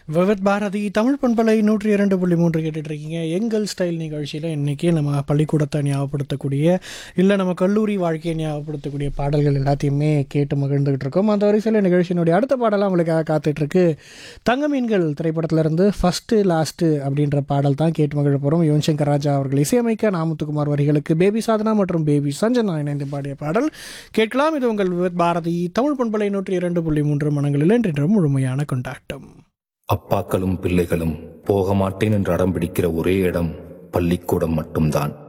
விவத் பாரதி தமிழ் பண்பலை நூற்றி இரண்டு புள்ளி மூன்று கேட்டுட்டு இருக்கீங்க எங்கள் ஸ்டைல் நிகழ்ச்சியில் இன்றைக்கி நம்ம பள்ளிக்கூடத்தை ஞாபகப்படுத்தக்கூடிய இல்லை நம்ம கல்லூரி வாழ்க்கையை ஞாபகப்படுத்தக்கூடிய பாடல்கள் எல்லாத்தையுமே கேட்டு மகிழ்ந்துகிட்டு இருக்கோம் அந்த வரிசையில் நிகழ்ச்சியினுடைய அடுத்த பாடலாம் உங்களுக்காக காத்துட்ருக்கு தங்க மீன்கள் திரைப்படத்திலிருந்து ஃபஸ்ட்டு லாஸ்ட்டு அப்படின்ற பாடல் தான் கேட்டு மகிழ போகிறோம் யுவன் சங்கர் ராஜா அவர்கள் இசையமைக்க நாமுத்துக்குமார் வரிகளுக்கு பேபி சாதனா மற்றும் பேபி சஞ்சனா இணைந்து பாடிய பாடல் கேட்கலாம் இது உங்கள் விவத் பாரதி தமிழ் பண்பலை நூற்றி இரண்டு புள்ளி மூன்று மனங்களில் இன்றும் முழுமையான கொண்டாட்டம் அப்பாக்களும் பிள்ளைகளும் போக மாட்டேன் என்று அடம் பிடிக்கிற ஒரே இடம் பள்ளிக்கூடம் மட்டும்தான்